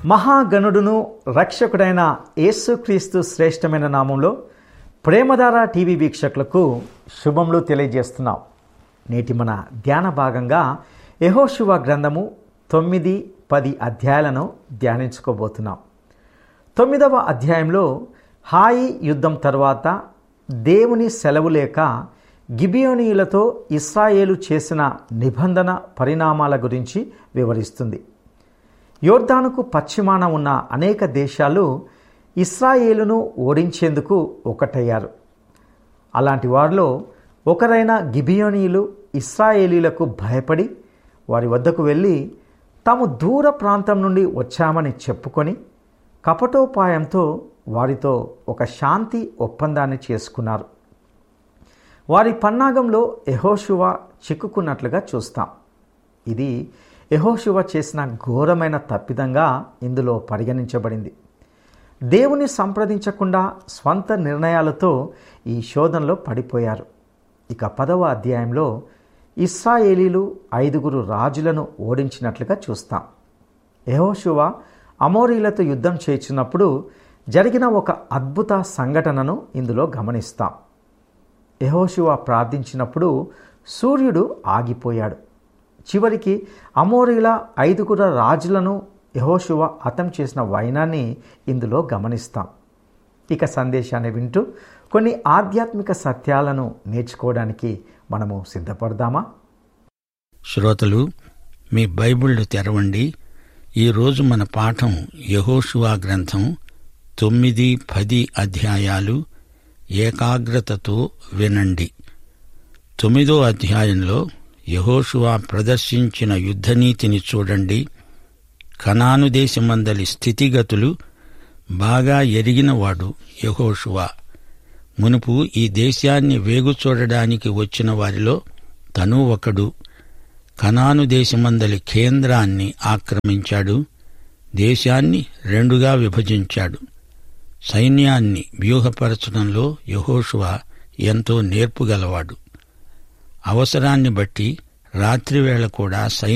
మహాగణుడును రక్షకుడైన యేసుక్రీస్తు శ్రేష్టమైన నామంలో ప్రేమధార టీవీ వీక్షకులకు శుభములు తెలియజేస్తున్నాం నేటి మన ధ్యాన భాగంగా యహోశువ గ్రంథము తొమ్మిది పది అధ్యాయాలను ధ్యానించుకోబోతున్నాం తొమ్మిదవ అధ్యాయంలో హాయి యుద్ధం తర్వాత దేవుని సెలవు లేక గిబియోనీయులతో ఇస్రాయేలు చేసిన నిబంధన పరిణామాల గురించి వివరిస్తుంది యోర్దానుకు పశ్చిమాన ఉన్న అనేక దేశాలు ఇస్రాయేలును ఓడించేందుకు ఒకటయ్యారు అలాంటి వారిలో ఒకరైన గిబియోనీయులు ఇస్రాయేలీలకు భయపడి వారి వద్దకు వెళ్ళి తాము దూర ప్రాంతం నుండి వచ్చామని చెప్పుకొని కపటోపాయంతో వారితో ఒక శాంతి ఒప్పందాన్ని చేసుకున్నారు వారి పన్నాగంలో యహోశువ చిక్కుకున్నట్లుగా చూస్తాం ఇది యహోశువ చేసిన ఘోరమైన తప్పిదంగా ఇందులో పరిగణించబడింది దేవుని సంప్రదించకుండా స్వంత నిర్ణయాలతో ఈ శోధనలో పడిపోయారు ఇక పదవ అధ్యాయంలో ఇస్రాయేలీలు ఐదుగురు రాజులను ఓడించినట్లుగా చూస్తాం యహోశువ అమోరీలతో యుద్ధం చేయించినప్పుడు జరిగిన ఒక అద్భుత సంఘటనను ఇందులో గమనిస్తాం యహోశువ ప్రార్థించినప్పుడు సూర్యుడు ఆగిపోయాడు చివరికి అమోరీల ఐదుగురు రాజులను యహోశువ హతం చేసిన వైనాన్ని ఇందులో గమనిస్తాం ఇక సందేశాన్ని వింటూ కొన్ని ఆధ్యాత్మిక సత్యాలను నేర్చుకోవడానికి మనము సిద్ధపడదామా శ్రోతలు మీ బైబిళ్ళు తెరవండి ఈరోజు మన పాఠం యహోషువా గ్రంథం తొమ్మిది పది అధ్యాయాలు ఏకాగ్రతతో వినండి తొమ్మిదో అధ్యాయంలో యహోషువా ప్రదర్శించిన యుద్ధనీతిని చూడండి కనాను దేశమందలి స్థితిగతులు బాగా ఎరిగినవాడు యహోషువా మునుపు ఈ దేశాన్ని వేగు చూడడానికి వచ్చిన వారిలో తను ఒకడు కనాను దేశమందలి కేంద్రాన్ని ఆక్రమించాడు దేశాన్ని రెండుగా విభజించాడు సైన్యాన్ని వ్యూహపరచడంలో యహోషువ ఎంతో నేర్పుగలవాడు అవసరాన్ని బట్టి రాత్రివేళ కూడా సైన్య